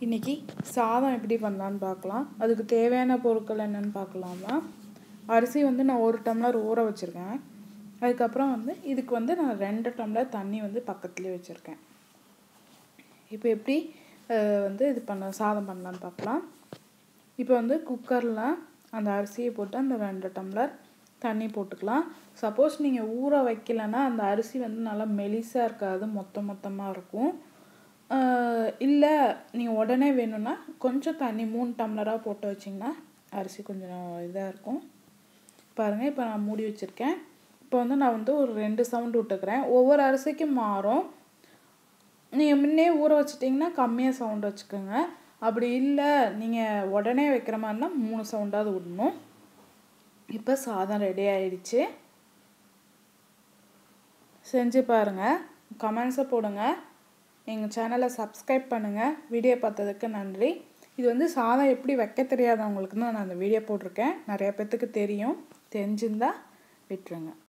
இன்றைக்கி சாதம் எப்படி பண்ணலான்னு பார்க்கலாம் அதுக்கு தேவையான பொருட்கள் என்னென்னு பார்க்கலாமா அரிசி வந்து நான் ஒரு டம்ளர் ஊற வச்சுருக்கேன் அதுக்கப்புறம் வந்து இதுக்கு வந்து நான் ரெண்டு டம்ளர் தண்ணி வந்து பக்கத்துலேயே வச்சுருக்கேன் இப்போ எப்படி அஹ், வந்து இது பண்ண சாதம் பண்ணலான்னு பார்க்கலாம் இப்போ வந்து குக்கரில் அந்த அரிசியை போட்டு அந்த ரெண்டு டம்ளர் தண்ணி போட்டுக்கலாம் சப்போஸ் நீங்கள் ஊற வைக்கலைன்னா அந்த அரிசி வந்து நல்லா மெலிசாக இருக்காது மொத்த மொத்தமாக இருக்கும் இல்லை நீங்கள் உடனே வேணும்னா கொஞ்சம் தண்ணி மூணு டம்ளராக போட்டு வச்சிங்கன்னா அரிசி கொஞ்சம் இதாக இருக்கும் பாருங்கள் இப்போ நான் மூடி வச்சுருக்கேன் இப்போ வந்து நான் வந்து ஒரு ரெண்டு சவுண்டு விட்டுக்கிறேன் ஒவ்வொரு அரிசிக்கும் மாறும் நீங்கள் முன்னே ஊற வச்சிட்டிங்கன்னா கம்மியாக சவுண்ட் வச்சுக்கோங்க அப்படி இல்லை நீங்கள் உடனே வைக்கிற மாதிரினா மூணு சவுண்டாவது விடணும் இப்போ சாதம் ரெடி ஆயிடுச்சு செஞ்சு பாருங்கள் கமெண்ட்ஸை போடுங்க எங்கள் சேனலை சப்ஸ்கிரைப் பண்ணுங்கள் வீடியோ பார்த்ததுக்கு நன்றி இது வந்து சாதம் எப்படி வைக்க தெரியாதவங்களுக்கு தான் நான் அந்த வீடியோ போட்டிருக்கேன் நிறைய பேர்த்துக்கு தெரியும் தெரிஞ்சிருந்தா விட்டுருங்க